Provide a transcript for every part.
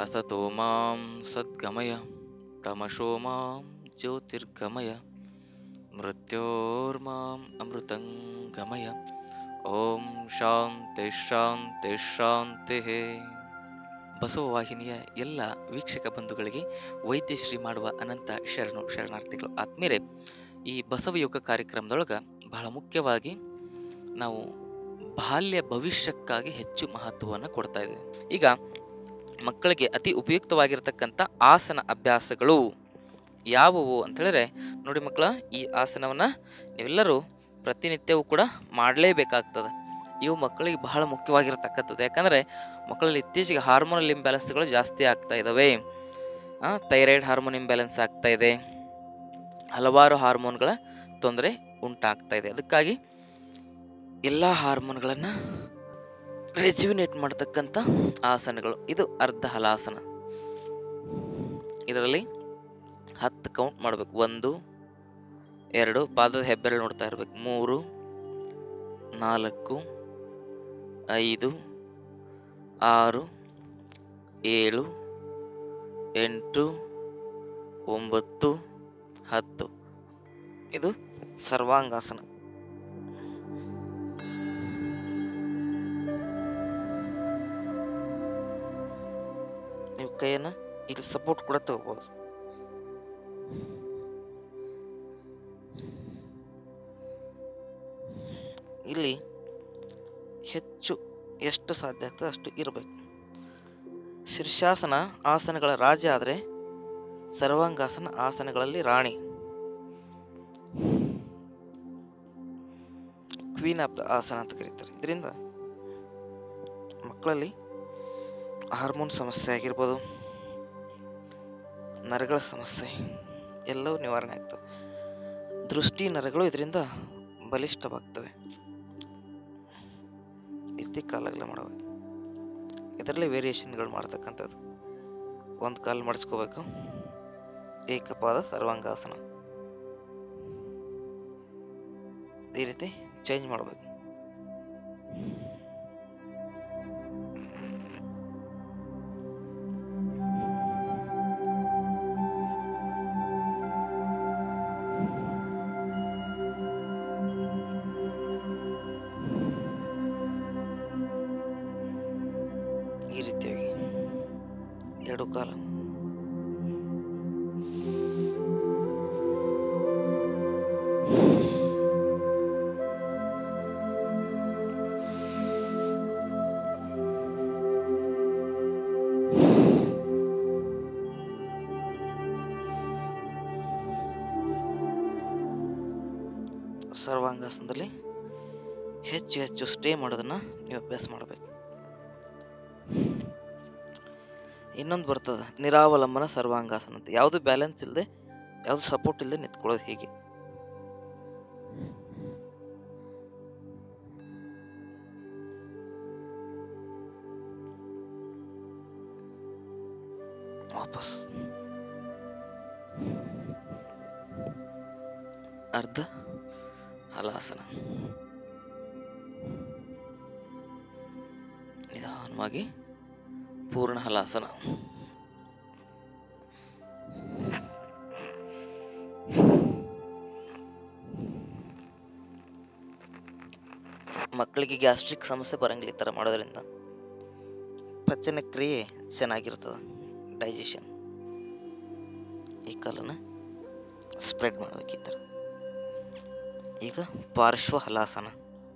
असतो मां सद्गमय तमसो मां ज्योतिर्गमय मृत्योर्माम् अमृतं गमय ಓಂ ಶಾಂತಿ ಶಾಂತಿ ಶಾಂತಿ ಬಸವ ವಾಹಿನಿಯ ಎಲ್ಲ ವೀಕ್ಷಕ ಬಂಧುಗಳಿಗೆ ವೈದ್ಯಶ್ರೀ ಮಾಡುವ ಅನಂತ ಶರಣು ಶರಣಾರ್ಥಿಗಳು ಆತ್ಮೀಯರೇ ಈ ಬಸವ ಯೋಗ ಕಾರ್ಯಕ್ರಮದೊಳಗೆ ಬಹಳ ಮುಖ್ಯವಾಗಿ ನಾವು ಬಾಲ್ಯ ಭವಿಷ್ಯಕ್ಕಾಗಿ ಹೆಚ್ಚು ಮಹತ್ವವನ್ನು ಕೊಡ್ತಾ ಇದ್ದೇವೆ ಈಗ ಮಕ್ಕಳಿಗೆ ಅತಿ ಉಪಯುಕ್ತವಾಗಿರ್ತಕ್ಕಂಥ ಆಸನ ಅಭ್ಯಾಸಗಳು ಯಾವುವು ಅಂತ ಹೇಳಿದ್ರೆ ನೋಡಿ ಮಕ್ಕಳ ಈ ಆಸನವನ್ನು ನೀವೆಲ್ಲರೂ ಪ್ರತಿನಿತ್ಯವೂ ಕೂಡ ಮಾಡಲೇಬೇಕಾಗ್ತದೆ ಇವು ಮಕ್ಕಳಿಗೆ ಬಹಳ ಮುಖ್ಯವಾಗಿರ್ತಕ್ಕಂಥದ್ದು ಯಾಕಂದರೆ ಮಕ್ಕಳಲ್ಲಿ ಇತ್ತೀಚೆಗೆ ಹಾರ್ಮೋನಲ್ ಇಂಬ್ಯಾಲೆನ್ಸ್ಗಳು ಜಾಸ್ತಿ ಆಗ್ತಾ ಇದ್ದಾವೆ ಥೈರಾಯ್ಡ್ ಹಾರ್ಮೋನ್ ಇಂಬ್ಯಾಲೆನ್ಸ್ ಆಗ್ತಾ ಇದೆ ಹಲವಾರು ಹಾರ್ಮೋನ್ಗಳ ತೊಂದರೆ ಉಂಟಾಗ್ತಾ ಇದೆ ಅದಕ್ಕಾಗಿ ಎಲ್ಲ ಹಾರ್ಮೋನ್ಗಳನ್ನು ರೆಜ್ಯುನೇಟ್ ಮಾಡ್ತಕ್ಕಂಥ ಆಸನಗಳು ಇದು ಅರ್ಧ ಹಲಾಸನ ಇದರಲ್ಲಿ ಹತ್ತು ಕೌಂಟ್ ಮಾಡಬೇಕು ಒಂದು ಎರಡು ಪಾದದ ಹೆಬ್ಬೆರಳು ನೋಡ್ತಾ ಇರಬೇಕು ಮೂರು ನಾಲ್ಕು ಐದು ಆರು ಏಳು ಎಂಟು ಒಂಬತ್ತು ಹತ್ತು ಇದು ಸರ್ವಾಂಗಾಸನ ನೀವು ಕೈಯನ್ನು ಇಲ್ಲಿ ಸಪೋರ್ಟ್ ಕೂಡ ತಗೋಬೋದು ಇಲ್ಲಿ ಹೆಚ್ಚು ಎಷ್ಟು ಸಾಧ್ಯ ಆಗ್ತದೆ ಅಷ್ಟು ಇರಬೇಕು ಶೀರ್ಷಾಸನ ಆಸನಗಳ ರಾಜ ಆದರೆ ಸರ್ವಾಂಗಾಸನ ಆಸನಗಳಲ್ಲಿ ರಾಣಿ ಕ್ವೀನ್ ಆಫ್ ದ ಆಸನ ಅಂತ ಕರೀತಾರೆ ಇದರಿಂದ ಮಕ್ಕಳಲ್ಲಿ ಹಾರ್ಮೋನ್ ಸಮಸ್ಯೆ ಆಗಿರ್ಬೋದು ನರಗಳ ಸಮಸ್ಯೆ ಎಲ್ಲವೂ ನಿವಾರಣೆ ಆಗ್ತವೆ ದೃಷ್ಟಿ ನರಗಳು ಇದರಿಂದ ಬಲಿಷ್ಠವಾಗ್ತವೆ ಈ ರೀತಿ ಕಾಲಾಗಲ ಮಾಡಬೇಕು ಇದರಲ್ಲೇ ವೇರಿಯೇಷನ್ಗಳು ಮಾಡ್ತಕ್ಕಂಥದ್ದು ಒಂದು ಕಾಲು ಮಡಿಸ್ಕೋಬೇಕು ಏಕಪಾದ ಸರ್ವಾಂಗಾಸನ ಈ ರೀತಿ ಚೇಂಜ್ ಮಾಡಬೇಕು ಈ ರೀತಿಯಾಗಿ ಎರಡು ಕಾಲ ಸರ್ವಾಂಗಾಸನದಲ್ಲಿ ಹೆಚ್ಚು ಹೆಚ್ಚು ಸ್ಟೇ ಮಾಡೋದನ್ನು ನೀವು ಅಭ್ಯಾಸ ಮಾಡಬೇಕು ಇನ್ನೊಂದು ಬರ್ತದೆ ನಿರಾವಲಂಬನ ಸರ್ವಾಂಗಾಸನ ಅಂತ ಯಾವುದು ಬ್ಯಾಲೆನ್ಸ್ ಇಲ್ಲದೆ ಯಾವುದು ಸಪೋರ್ಟ್ ಇಲ್ಲದೆ ನಿಂತ್ಕೊಳ್ಳೋದು ಹೀಗೆ ವಾಪಸ್ ಅರ್ಧ ಹಲಾಸನ ನಿಧಾನವಾಗಿ ಪೂರ್ಣ ಹಲಾಸನ ಮಕ್ಕಳಿಗೆ ಗ್ಯಾಸ್ಟ್ರಿಕ್ ಸಮಸ್ಯೆ ಬರಂಗಿಲ್ಲ ಈ ಥರ ಮಾಡೋದ್ರಿಂದ ಪಚನ ಕ್ರಿಯೆ ಚೆನ್ನಾಗಿರ್ತದೆ ಡೈಜೆಷನ್ ಈ ಕಾಲನ್ನು ಸ್ಪ್ರೆಡ್ ಮಾಡ್ಬೇಕು ಈ ಥರ ಈಗ ಪಾರ್ಶ್ವ ಹಲಾಸನ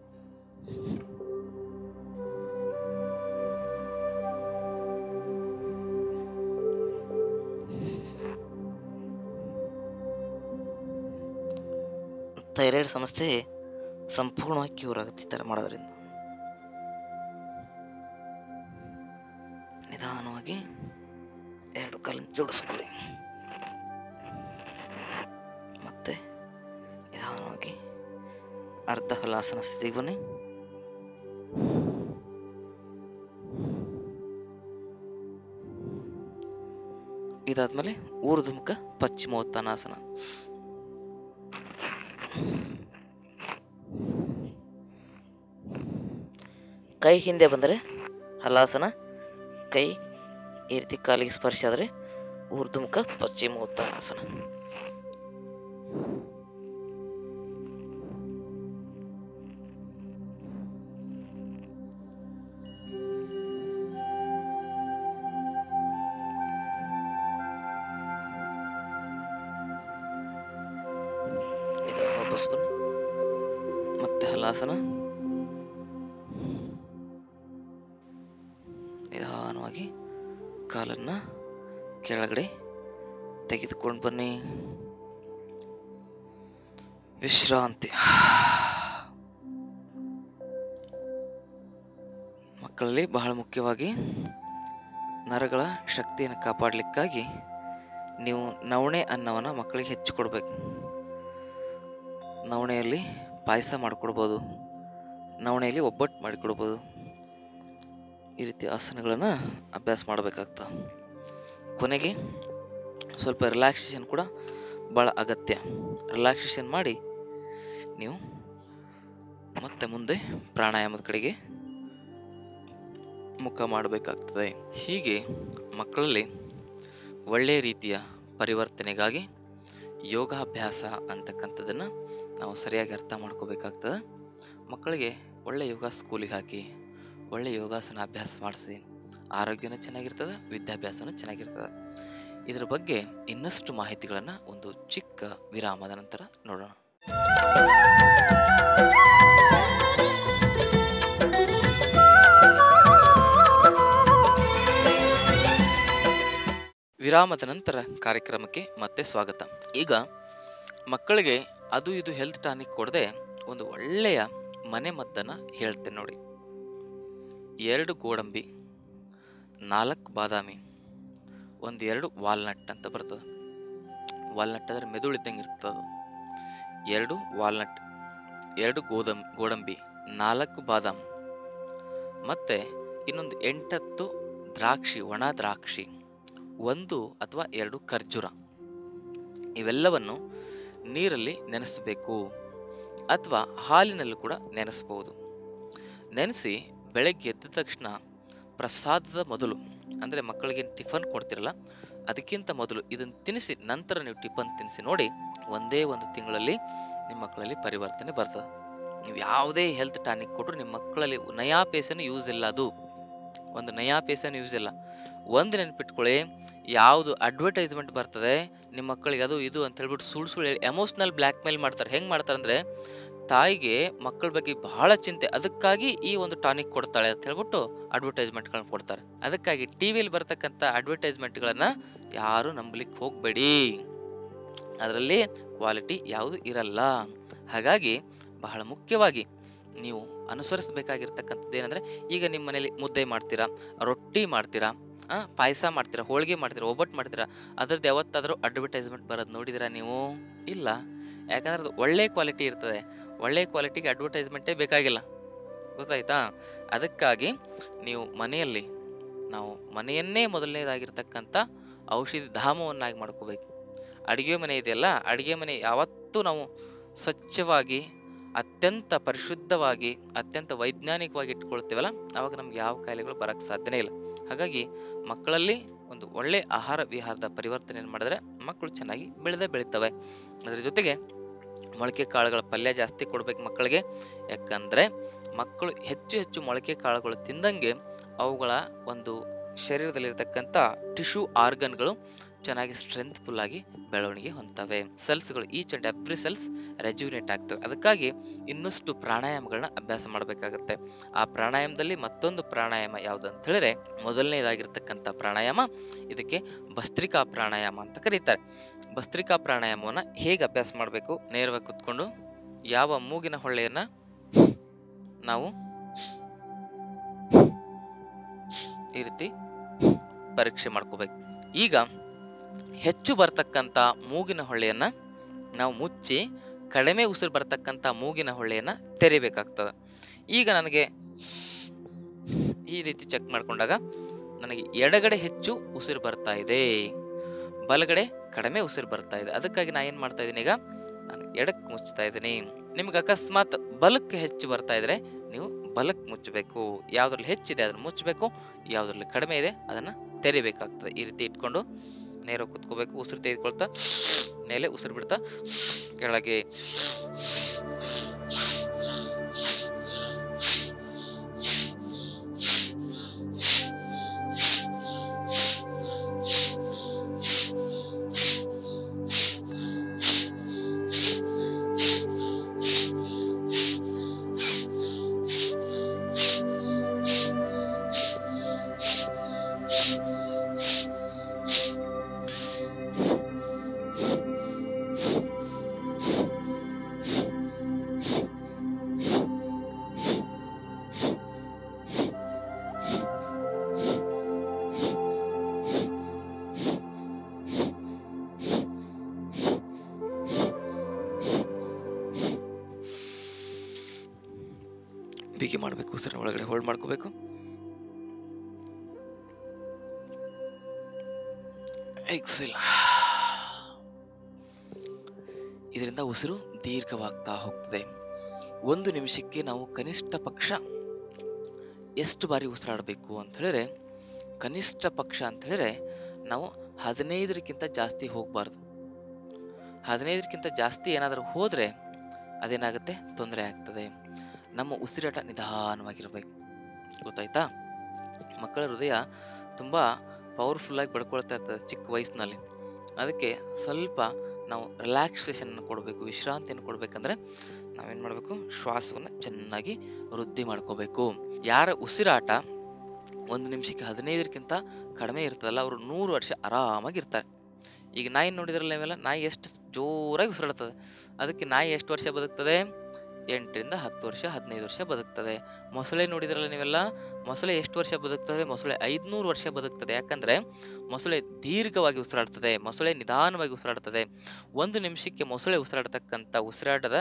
ಥೈರಾಯ್ಡ್ ಸಮಸ್ಯೆ ಸಂಪೂರ್ಣವಾಗಿ ಕ್ಯೂರ್ ಆಗುತ್ತೆ ಈ ಥರ ಮಾಡೋದ್ರಿಂದ ನಿಧಾನವಾಗಿ ಎರಡು ಕಾಲನ್ನು ಜೋಡಿಸ್ಕೊಳ್ಳಿ ಮತ್ತೆ ನಿಧಾನವಾಗಿ ಅರ್ಧ ಹಲಾಸನ ಸ್ಥಿತಿಗೆ ಬನ್ನಿ ಇದಾದ್ಮೇಲೆ ಊರ್ಧ್ವಮುಖ ಪಶ್ಚಿಮೋತ್ತಾನಾಸನ ಕೈ ಹಿಂದೆ ಬಂದರೆ ಹಲಾಸನ ಕೈ ಈ ರೀತಿ ಕಾಲಿಗೆ ಸ್ಪರ್ಶ ಆದರೆ ಊರ್ಧ್ವಮುಖ ಪಶ್ಚಿಮ ಉತ್ಥಾನಾಸನ ಇದು ವಾಪಸ್ ಬನ್ನಿ ಮತ್ತೆ ಹಲಾಸನ ನಿಧಾನವಾಗಿ ಕಾಲನ್ನು ಕೆಳಗಡೆ ತೆಗೆದುಕೊಂಡು ಬನ್ನಿ ವಿಶ್ರಾಂತಿ ಮಕ್ಕಳಲ್ಲಿ ಬಹಳ ಮುಖ್ಯವಾಗಿ ನರಗಳ ಶಕ್ತಿಯನ್ನು ಕಾಪಾಡಲಿಕ್ಕಾಗಿ ನೀವು ನವಣೆ ಅನ್ನವನ್ನು ಮಕ್ಕಳಿಗೆ ಹೆಚ್ಚು ಕೊಡಬೇಕು ನವಣೆಯಲ್ಲಿ ಪಾಯಸ ಮಾಡಿಕೊಡ್ಬೋದು ನವಣೆಯಲ್ಲಿ ಒಬ್ಬಟ್ಟು ಮಾಡಿಕೊಡ್ಬೋದು ಈ ರೀತಿ ಆಸನಗಳನ್ನು ಅಭ್ಯಾಸ ಮಾಡಬೇಕಾಗ್ತದೆ ಕೊನೆಗೆ ಸ್ವಲ್ಪ ರಿಲ್ಯಾಕ್ಸೇಷನ್ ಕೂಡ ಭಾಳ ಅಗತ್ಯ ರಿಲ್ಯಾಕ್ಸೇಷನ್ ಮಾಡಿ ನೀವು ಮತ್ತೆ ಮುಂದೆ ಪ್ರಾಣಾಯಾಮದ ಕಡೆಗೆ ಮುಖ ಮಾಡಬೇಕಾಗ್ತದೆ ಹೀಗೆ ಮಕ್ಕಳಲ್ಲಿ ಒಳ್ಳೆಯ ರೀತಿಯ ಪರಿವರ್ತನೆಗಾಗಿ ಯೋಗಾಭ್ಯಾಸ ಅಂತಕ್ಕಂಥದ್ದನ್ನು ನಾವು ಸರಿಯಾಗಿ ಅರ್ಥ ಮಾಡ್ಕೋಬೇಕಾಗ್ತದೆ ಮಕ್ಕಳಿಗೆ ಒಳ್ಳೆ ಯೋಗ ಸ್ಕೂಲಿಗೆ ಹಾಕಿ ಒಳ್ಳೆ ಯೋಗಾಸನ ಅಭ್ಯಾಸ ಮಾಡಿಸಿ ಆರೋಗ್ಯನೂ ಚೆನ್ನಾಗಿರ್ತದೆ ವಿದ್ಯಾಭ್ಯಾಸನೂ ಚೆನ್ನಾಗಿರ್ತದೆ ಇದರ ಬಗ್ಗೆ ಇನ್ನಷ್ಟು ಮಾಹಿತಿಗಳನ್ನು ಒಂದು ಚಿಕ್ಕ ವಿರಾಮದ ನಂತರ ನೋಡೋಣ ವಿರಾಮದ ನಂತರ ಕಾರ್ಯಕ್ರಮಕ್ಕೆ ಮತ್ತೆ ಸ್ವಾಗತ ಈಗ ಮಕ್ಕಳಿಗೆ ಅದು ಇದು ಹೆಲ್ತ್ ಟಾನಿಕ್ ಕೊಡದೆ ಒಂದು ಒಳ್ಳೆಯ ಮನೆ ಮದ್ದನ್ನು ಹೇಳ್ತೇನೆ ನೋಡಿ ಎರಡು ಗೋಡಂಬಿ ನಾಲ್ಕು ಬಾದಾಮಿ ಒಂದು ಎರಡು ವಾಲ್ನಟ್ ಅಂತ ಬರ್ತದೆ ವಾಲ್ನಟ್ ಅಂದರೆ ಮೆದುಳಿದ್ದಂಗೆ ಇರ್ತದೆ ಅದು ಎರಡು ವಾಲ್ನಟ್ ಎರಡು ಗೋದಂ ಗೋಡಂಬಿ ನಾಲ್ಕು ಬಾದಾಮ್ ಮತ್ತು ಇನ್ನೊಂದು ಎಂಟತ್ತು ದ್ರಾಕ್ಷಿ ಒಣ ದ್ರಾಕ್ಷಿ ಒಂದು ಅಥವಾ ಎರಡು ಖರ್ಜೂರ ಇವೆಲ್ಲವನ್ನು ನೀರಲ್ಲಿ ನೆನೆಸಬೇಕು ಅಥವಾ ಹಾಲಿನಲ್ಲೂ ಕೂಡ ನೆನೆಸ್ಬೋದು ನೆನೆಸಿ ಬೆಳಗ್ಗೆ ಎದ್ದ ತಕ್ಷಣ ಪ್ರಸಾದದ ಮೊದಲು ಅಂದರೆ ಮಕ್ಕಳಿಗೆ ಟಿಫನ್ ಕೊಡ್ತಿರಲ್ಲ ಅದಕ್ಕಿಂತ ಮೊದಲು ಇದನ್ನು ತಿನ್ನಿಸಿ ನಂತರ ನೀವು ಟಿಫನ್ ತಿನ್ನಿಸಿ ನೋಡಿ ಒಂದೇ ಒಂದು ತಿಂಗಳಲ್ಲಿ ನಿಮ್ಮ ಮಕ್ಕಳಲ್ಲಿ ಪರಿವರ್ತನೆ ಬರ್ತದೆ ನೀವು ಯಾವುದೇ ಹೆಲ್ತ್ ಟಾನಿಕ್ ಕೊಟ್ಟರು ನಿಮ್ಮ ಮಕ್ಕಳಲ್ಲಿ ನಯಾ ಪೇಸನು ಯೂಸ್ ಇಲ್ಲ ಅದು ಒಂದು ನಯಾ ಪೇಸನು ಯೂಸ್ ಇಲ್ಲ ಒಂದು ನೆನ್ಪಿಟ್ಕೊಳ್ಳಿ ಯಾವುದು ಅಡ್ವರ್ಟೈಸ್ಮೆಂಟ್ ಬರ್ತದೆ ನಿಮ್ಮ ಮಕ್ಕಳಿಗೆ ಅದು ಇದು ಅಂತ ಹೇಳ್ಬಿಟ್ಟು ಸುಳ್ಳು ಸುಳ್ಳು ಹೇಳಿ ಎಮೋಷ್ನಲ್ ಬ್ಲ್ಯಾಕ್ ಮೇಲ್ ಮಾಡ್ತಾರೆ ಹೆಂಗೆ ಮಾಡ್ತಾರೆ ಅಂದರೆ ತಾಯಿಗೆ ಮಕ್ಕಳ ಬಗ್ಗೆ ಬಹಳ ಚಿಂತೆ ಅದಕ್ಕಾಗಿ ಈ ಒಂದು ಟಾನಿಕ್ ಕೊಡ್ತಾಳೆ ಅಂತ ಹೇಳ್ಬಿಟ್ಟು ಅಡ್ವರ್ಟೈಸ್ಮೆಂಟ್ಗಳನ್ನ ಕೊಡ್ತಾರೆ ಅದಕ್ಕಾಗಿ ಟಿ ವಿಯಲ್ಲಿ ಬರ್ತಕ್ಕಂಥ ಅಡ್ವರ್ಟೈಸ್ಮೆಂಟ್ಗಳನ್ನು ಯಾರು ನಂಬಲಿಕ್ಕೆ ಹೋಗಬೇಡಿ ಅದರಲ್ಲಿ ಕ್ವಾಲಿಟಿ ಯಾವುದು ಇರಲ್ಲ ಹಾಗಾಗಿ ಬಹಳ ಮುಖ್ಯವಾಗಿ ನೀವು ಅನುಸರಿಸಬೇಕಾಗಿರ್ತಕ್ಕಂಥದ್ದು ಏನಂದರೆ ಈಗ ನಿಮ್ಮ ಮನೇಲಿ ಮುದ್ದೆ ಮಾಡ್ತೀರಾ ರೊಟ್ಟಿ ಮಾಡ್ತೀರಾ ಪಾಯಸ ಮಾಡ್ತೀರಾ ಹೋಳಿಗೆ ಮಾಡ್ತೀರಾ ಒಬ್ಬಟ್ಟು ಮಾಡ್ತೀರಾ ಅದ್ರದ್ದು ಯಾವತ್ತಾದರೂ ಅಡ್ವರ್ಟೈಸ್ಮೆಂಟ್ ಬರೋದು ನೋಡಿದಿರಾ ನೀವು ಇಲ್ಲ ಯಾಕಂದ್ರೆ ಅದು ಒಳ್ಳೆ ಕ್ವಾಲಿಟಿ ಇರ್ತದೆ ಒಳ್ಳೆ ಕ್ವಾಲಿಟಿಗೆ ಅಡ್ವರ್ಟೈಸ್ಮೆಂಟೇ ಬೇಕಾಗಿಲ್ಲ ಗೊತ್ತಾಯ್ತಾ ಅದಕ್ಕಾಗಿ ನೀವು ಮನೆಯಲ್ಲಿ ನಾವು ಮನೆಯನ್ನೇ ಮೊದಲನೇದಾಗಿರ್ತಕ್ಕಂಥ ಔಷಧಿ ಧಾಮವನ್ನಾಗಿ ಮಾಡ್ಕೋಬೇಕು ಅಡುಗೆ ಮನೆ ಇದೆಯಲ್ಲ ಅಡುಗೆ ಮನೆ ಯಾವತ್ತೂ ನಾವು ಸ್ವಚ್ಛವಾಗಿ ಅತ್ಯಂತ ಪರಿಶುದ್ಧವಾಗಿ ಅತ್ಯಂತ ವೈಜ್ಞಾನಿಕವಾಗಿ ಇಟ್ಕೊಳ್ತೀವಲ್ಲ ಆವಾಗ ನಮ್ಗೆ ಯಾವ ಕಾಯಿಲೆಗಳು ಬರೋಕ್ಕೆ ಸಾಧ್ಯನೇ ಇಲ್ಲ ಹಾಗಾಗಿ ಮಕ್ಕಳಲ್ಲಿ ಒಂದು ಒಳ್ಳೆ ಆಹಾರ ವಿಹಾರದ ಪರಿವರ್ತನೆಯನ್ನು ಮಾಡಿದ್ರೆ ಮಕ್ಕಳು ಚೆನ್ನಾಗಿ ಬೆಳೆದೇ ಬೆಳೀತವೆ ಅದರ ಜೊತೆಗೆ ಮೊಳಕೆ ಕಾಳುಗಳ ಪಲ್ಯ ಜಾಸ್ತಿ ಕೊಡ್ಬೇಕು ಮಕ್ಕಳಿಗೆ ಯಾಕಂದರೆ ಮಕ್ಕಳು ಹೆಚ್ಚು ಹೆಚ್ಚು ಮೊಳಕೆ ಕಾಳುಗಳು ತಿಂದಂಗೆ ಅವುಗಳ ಒಂದು ಶರೀರದಲ್ಲಿರ್ತಕ್ಕಂಥ ಟಿಶ್ಯೂ ಆರ್ಗನ್ಗಳು ಚೆನ್ನಾಗಿ ಸ್ಟ್ರೆಂತ್ಫುಲ್ ಆಗಿ ಬೆಳವಣಿಗೆ ಹೊಂದ್ತವೆ ಸೆಲ್ಸ್ಗಳು each and every cells rejuvenate ಆಗ್ತವೆ ಅದಕ್ಕಾಗಿ ಇನ್ನಷ್ಟು ಪ್ರಾಣಾಯಾಮಗಳನ್ನ ಅಭ್ಯಾಸ ಮಾಡಬೇಕಾಗತ್ತೆ ಆ ಪ್ರಾಣಾಯಾಮದಲ್ಲಿ ಮತ್ತೊಂದು ಪ್ರಾಣಾಯಾಮ ಯಾವುದು ಅಂತ ಹೇಳಿದ್ರೆ ಮೊದಲನೇದಾಗಿರ್ತಕ್ಕಂಥ ಪ್ರಾಣಾಯಾಮ ಇದಕ್ಕೆ ಭಸ್ತ್ರಿಕಾ ಪ್ರಾಣಾಯಾಮ ಅಂತ ಕರೀತಾರೆ ಭಸ್ತ್ರಿಕಾ ಪ್ರಾಣಾಯಾಮವನ್ನು ಹೇಗೆ ಅಭ್ಯಾಸ ಮಾಡಬೇಕು ನೇರವಾಗಿ ಕುತ್ಕೊಂಡು ಯಾವ ಮೂಗಿನ ಹೊಳ್ಳೆಯನ್ನು ನಾವು ಈ ರೀತಿ ಪರೀಕ್ಷೆ ಮಾಡ್ಕೋಬೇಕು ಈಗ ಹೆಚ್ಚು ಬರ್ತಕ್ಕಂಥ ಮೂಗಿನ ಹೊಳ್ಳೆಯನ್ನು ನಾವು ಮುಚ್ಚಿ ಕಡಿಮೆ ಉಸಿರು ಬರ್ತಕ್ಕಂಥ ಮೂಗಿನ ಹೊಳ್ಳೆಯನ್ನು ತೆರಿಬೇಕಾಗ್ತದೆ ಈಗ ನನಗೆ ಈ ರೀತಿ ಚೆಕ್ ಮಾಡ್ಕೊಂಡಾಗ ನನಗೆ ಎಡಗಡೆ ಹೆಚ್ಚು ಉಸಿರು ಬರ್ತಾ ಇದೆ ಬಲಗಡೆ ಕಡಿಮೆ ಉಸಿರು ಬರ್ತಾ ಇದೆ ಅದಕ್ಕಾಗಿ ನಾನು ಏನು ಮಾಡ್ತಾ ಇದ್ದೀನಿ ಈಗ ನಾನು ಎಡಕ್ಕೆ ಮುಚ್ತಾ ಇದ್ದೀನಿ ನಿಮ್ಗೆ ಅಕಸ್ಮಾತ್ ಬಲಕ್ಕೆ ಹೆಚ್ಚು ಬರ್ತಾ ಇದ್ರೆ ನೀವು ಬಲಕ್ಕೆ ಮುಚ್ಚಬೇಕು ಯಾವುದ್ರಲ್ಲಿ ಹೆಚ್ಚಿದೆ ಅದನ್ನು ಮುಚ್ಚಬೇಕು ಯಾವುದ್ರಲ್ಲಿ ಕಡಿಮೆ ಇದೆ ಅದನ್ನು ತೆರಿಬೇಕಾಗ್ತದೆ ಈ ರೀತಿ ಇಟ್ಕೊಂಡು ನೇರ ಕುತ್ಕೋಬೇಕು ಉಸಿರು ತೆಗೆದುಕೊಳ್ತಾ ಮೇಲೆ ಉಸಿರು ಬಿಡ್ತಾ ಕೆಳಗೆ ಬಿಗಿ ಮಾಡಬೇಕು ಉಸಿರಿನ ಒಳಗಡೆ ಹೋಲ್ಡ್ ಮಾಡ್ಕೋಬೇಕು ಎಕ್ಸಿಲ್ ಇದರಿಂದ ಉಸಿರು ದೀರ್ಘವಾಗ್ತಾ ಹೋಗ್ತದೆ ಒಂದು ನಿಮಿಷಕ್ಕೆ ನಾವು ಕನಿಷ್ಠ ಪಕ್ಷ ಎಷ್ಟು ಬಾರಿ ಉಸಿರಾಡಬೇಕು ಅಂತ ಹೇಳಿದ್ರೆ ಕನಿಷ್ಠ ಪಕ್ಷ ಅಂತ ಹೇಳಿದ್ರೆ ನಾವು ಹದಿನೈದರಕ್ಕಿಂತ ಜಾಸ್ತಿ ಹೋಗಬಾರ್ದು ಹದಿನೈದಕ್ಕಿಂತ ಜಾಸ್ತಿ ಏನಾದರೂ ಹೋದರೆ ಅದೇನಾಗುತ್ತೆ ತೊಂದರೆ ಆಗ್ತದೆ ನಮ್ಮ ಉಸಿರಾಟ ನಿಧಾನವಾಗಿರಬೇಕು ಗೊತ್ತಾಯ್ತಾ ಮಕ್ಕಳ ಹೃದಯ ತುಂಬ ಪವರ್ಫುಲ್ಲಾಗಿ ಬಡ್ಕೊಳ್ತಾ ಇರ್ತದೆ ಚಿಕ್ಕ ವಯಸ್ಸಿನಲ್ಲಿ ಅದಕ್ಕೆ ಸ್ವಲ್ಪ ನಾವು ರಿಲ್ಯಾಕ್ಸೇಷನ್ ಕೊಡಬೇಕು ವಿಶ್ರಾಂತಿಯನ್ನು ಕೊಡಬೇಕಂದ್ರೆ ನಾವೇನು ಮಾಡಬೇಕು ಶ್ವಾಸವನ್ನು ಚೆನ್ನಾಗಿ ವೃದ್ಧಿ ಮಾಡ್ಕೋಬೇಕು ಯಾರ ಉಸಿರಾಟ ಒಂದು ನಿಮಿಷಕ್ಕೆ ಹದಿನೈದಕ್ಕಿಂತ ಕಡಿಮೆ ಇರ್ತದಲ್ಲ ಅವರು ನೂರು ವರ್ಷ ಆರಾಮಾಗಿರ್ತಾರೆ ಈಗ ನಾಯಿ ನೋಡಿದ್ರಲ್ಲ ನೀವೆಲ್ಲ ನಾಯಿ ಎಷ್ಟು ಜೋರಾಗಿ ಉಸಿರಾಡ್ತದೆ ಅದಕ್ಕೆ ನಾಯಿ ಎಷ್ಟು ವರ್ಷ ಬದುಕ್ತದೆ ಎಂಟರಿಂದ ಹತ್ತು ವರ್ಷ ಹದಿನೈದು ವರ್ಷ ಬದುಕ್ತದೆ ಮೊಸಳೆ ನೋಡಿದ್ರಲ್ಲ ನೀವೆಲ್ಲ ಮೊಸಳೆ ಎಷ್ಟು ವರ್ಷ ಬದುಕ್ತದೆ ಮೊಸಳೆ ಐದುನೂರು ವರ್ಷ ಬದುಕ್ತದೆ ಯಾಕಂದರೆ ಮೊಸಳೆ ದೀರ್ಘವಾಗಿ ಉಸಿರಾಡ್ತದೆ ಮೊಸಳೆ ನಿಧಾನವಾಗಿ ಉಸಿರಾಡ್ತದೆ ಒಂದು ನಿಮಿಷಕ್ಕೆ ಮೊಸಳೆ ಉಸಿರಾಡ್ತಕ್ಕಂಥ ಉಸಿರಾಟದ